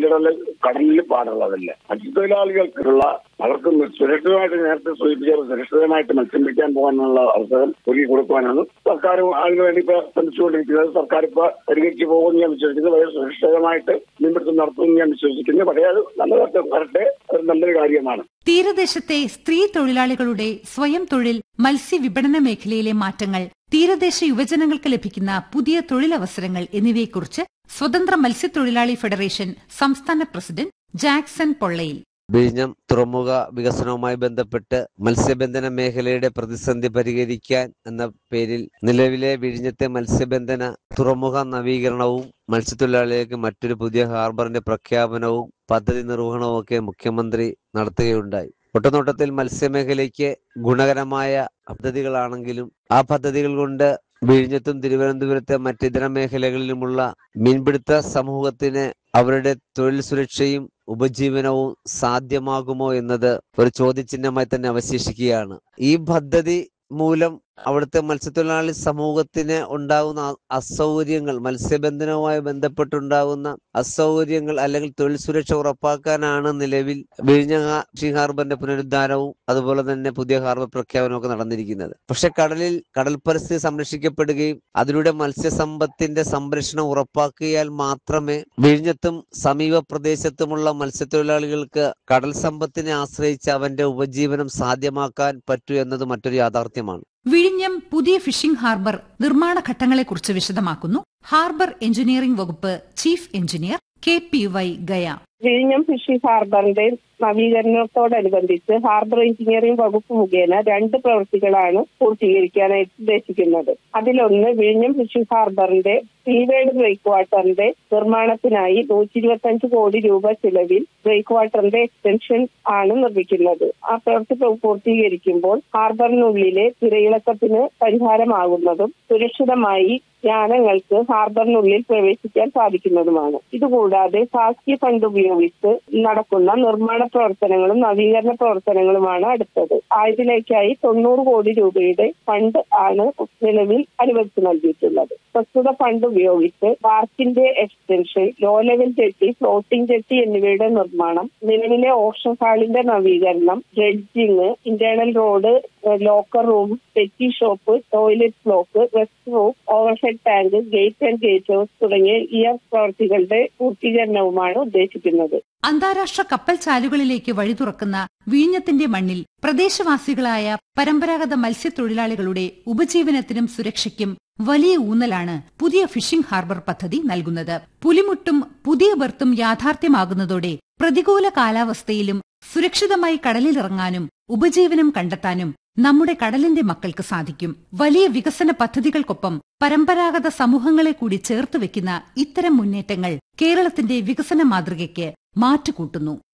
മത്സ്യബന്ധനത്തിൽ കടലിൽ പാടുള്ളതല്ല മത്സ്യത്തൊഴിലാളികൾക്കുള്ള അവർക്ക് സുരക്ഷിതമായിട്ട് നേരത്തെ സൂചിപ്പിച്ച സുരക്ഷിതമായിട്ട് മത്സ്യം പിടിക്കാൻ പോകാനുള്ള അവസരം ഒരുക്കി കൊടുക്കുവാനാണ് സർക്കാർ അതിനു വേണ്ടി ഇപ്പൊ ശ്രമിച്ചുകൊണ്ടിരിക്കുന്നത് സർക്കാർ ഇപ്പൊ പരിഹരിച്ചു പോകുമെന്ന് ഞാൻ വിശ്വസിക്കുന്നു വളരെ സുരക്ഷിതമായിട്ട് മീൻപിടുത്തം നടത്തുമെന്ന് ഞാൻ വിശ്വസിക്കുന്നു പക്ഷേ അത് നല്ലതൊക്കെ വരട്ടെ അത് നല്ലൊരു കാര്യമാണ് തീരദേശത്തെ സ്ത്രീ തൊഴിലാളികളുടെ സ്വയം തൊഴിൽ മത്സ്യവിപണന മേഖലയിലെ മാറ്റങ്ങൾ തീരദേശ യുവജനങ്ങൾക്ക് ലഭിക്കുന്ന പുതിയ തൊഴിലവസരങ്ങൾ എന്നിവയെക്കുറിച്ച് സ്വതന്ത്ര മത്സ്യത്തൊഴിലാളി ഫെഡറേഷൻ സംസ്ഥാന പ്രസിഡന്റ് ജാക്സൺ പൊള്ളയിൽ വിഴിഞ്ഞം തുറമുഖ വികസനവുമായി ബന്ധപ്പെട്ട് മത്സ്യബന്ധന മേഖലയുടെ പ്രതിസന്ധി പരിഹരിക്കാൻ എന്ന പേരിൽ നിലവിലെ വിഴിഞ്ഞത്തെ മത്സ്യബന്ധന തുറമുഖ നവീകരണവും മത്സ്യത്തൊഴിലാളികൾക്ക് മറ്റൊരു പുതിയ ഹാർബറിന്റെ പ്രഖ്യാപനവും പദ്ധതി നിർവഹണവും ഒക്കെ മുഖ്യമന്ത്രി നടത്തുകയുണ്ടായി ഒട്ടനോട്ടത്തിൽ മത്സ്യമേഖലയ്ക്ക് ഗുണകരമായ പദ്ധതികളാണെങ്കിലും ആ പദ്ധതികൾ കൊണ്ട് വിഴിഞ്ഞത്തും തിരുവനന്തപുരത്തെ മറ്റിതര മേഖലകളിലുമുള്ള മീൻപിടുത്ത സമൂഹത്തിന് അവരുടെ തൊഴിൽ സുരക്ഷയും ഉപജീവനവും സാധ്യമാകുമോ എന്നത് ഒരു ചോദ്യചിഹ്നമായി തന്നെ അവശേഷിക്കുകയാണ് ഈ പദ്ധതി മൂലം അവിടുത്തെ മത്സ്യത്തൊഴിലാളി സമൂഹത്തിന് ഉണ്ടാകുന്ന അ- അസൗകര്യങ്ങൾ മത്സ്യബന്ധനവുമായി ബന്ധപ്പെട്ടുണ്ടാകുന്ന അസൗകര്യങ്ങൾ അല്ലെങ്കിൽ തൊഴിൽ സുരക്ഷ ഉറപ്പാക്കാനാണ് നിലവിൽ വിഴിഞ്ഞ ഹാ- ഫിഷിംഗ് ഹാർബറിന്റെ പുനരുദ്ധാനവും അതുപോലെ തന്നെ പുതിയ ഹാർബർ പ്രഖ്യാപനവും ഒക്കെ നടന്നിരിക്കുന്നത് പക്ഷെ കടലിൽ കടൽ പരിസ്ഥിതി സംരക്ഷിക്കപ്പെടുകയും അതിലൂടെ മത്സ്യസമ്പത്തിന്റെ സംരക്ഷണം ഉറപ്പാക്കിയാൽ മാത്രമേ വിഴിഞ്ഞത്തും സമീപ പ്രദേശത്തുമുള്ള മത്സ്യത്തൊഴിലാളികൾക്ക് കടൽ സമ്പത്തിനെ ആശ്രയിച്ച് അവന്റെ ഉപജീവനം സാധ്യമാക്കാൻ പറ്റൂ എന്നത് മറ്റൊരു യാഥാർത്ഥ്യമാണ് വിഴിഞ്ഞം പുതിയ ഫിഷിംഗ് ഹാർബർ നിർമ്മാണ ഘട്ടങ്ങളെക്കുറിച്ച് വിശദമാക്കുന്നു ഹാർബർ എഞ്ചിനീയറിംഗ് വകുപ്പ് ചീഫ് എഞ്ചിനീയർ കെ പി വൈ ഗയ വിഴിഞ്ഞം ഫിഷിംഗ് ഹാർബറിന്റെ നവീകരണത്തോടനുബന്ധിച്ച് ഹാർബർ എഞ്ചിനീയറിംഗ് വകുപ്പ് മുഖേന രണ്ട് പ്രവൃത്തികളാണ് പൂർത്തീകരിക്കാനായിട്ട് ഉദ്ദേശിക്കുന്നത് അതിലൊന്ന് വിഴിഞ്ഞം ഫിഷിംഗ് ഹാർബറിന്റെ സീവേഡ് ബ്രേക്ക് വാട്ടറിന്റെ നിർമ്മാണത്തിനായി നൂറ്റി ഇരുപത്തഞ്ച് കോടി രൂപ ചിലവിൽ ബ്രേക്ക് വാട്ടറിന്റെ എക്സ്റ്റൻഷൻ ആണ് നിർമ്മിക്കുന്നത് ആ പ്രവൃത്തി പൂ- പൂർത്തീകരിക്കുമ്പോൾ ഹാർബറിനുള്ളിലെ തിരയിളക്കത്തിന് പരിഹാരമാകുന്നതും സുരക്ഷിതമായി യാനങ്ങൾക്ക് ഹാർബറിനുള്ളിൽ പ്രവേശിക്കാൻ സാധിക്കുന്നതുമാണ് ഇതുകൂടാതെ സാസ്കി ഫണ്ട് ഉപയോഗിച്ച് നടക്കുന്ന നിർമ്മാണ പ്രവർത്തനങ്ങളും നവീകരണ പ്രവർത്തനങ്ങളുമാണ് അടുത്തത് ആയതിലേക്കായി തൊണ്ണൂറ് കോടി രൂപയുടെ ഫണ്ട് ആണ് നിലവിൽ അനുവദിച്ചു നൽകിയിട്ടുള്ളത് പ്രസ്തുത ഫണ്ട് ഉപയോഗിച്ച് പാർക്കിന്റെ extension low level jetty floating jetty എന്നിവയുടെ നിർമ്മാണം നിലവിലെ ഓഷൻ ഹാളിന്റെ നവീകരണം dredging internal road locker room petty shop toilet block rest room overhead tank gate and gate house തുടങ്ങിയ ഈ പ്രവർത്തികളുടെ പൂർത്തീകരണവുമാണ് ഉദ്ദേശിക്കുന്നത് അന്താരാഷ്ട്ര കപ്പൽ ചാലുകളിലേക്ക് വഴി തുറക്കുന്ന വിഴിഞ്ഞത്തിന്റെ മണ്ണിൽ പ്രദേശവാസികളായ പരമ്പരാഗത മത്സ്യത്തൊഴിലാളികളുടെ ഉപജീവനത്തിനും സുരക്ഷയ്ക്കും വലിയ ഊന്നലാണ് പുതിയ ഫിഷിംഗ് ഹാർബർ പദ്ധതി നൽകുന്നത് പുലിമുട്ടും പുതിയ ബർത്തും യാഥാർത്ഥ്യമാകുന്നതോടെ പ്രതികൂല കാലാവസ്ഥയിലും സുരക്ഷിതമായി കടലിലിറങ്ങാനും ഉപജീവനം കണ്ടെത്താനും നമ്മുടെ കടലിന്റെ മക്കൾക്ക് സാധിക്കും വലിയ വികസന പദ്ധതികൾക്കൊപ്പം പരമ്പരാഗത സമൂഹങ്ങളെ കൂടി ചേർത്ത് വെക്കുന്ന ഇത്തരം മുന്നേറ്റങ്ങൾ കേരളത്തിന്റെ വികസന മാതൃകയ്ക്ക് മാറ്റുകൂട്ടുന്നു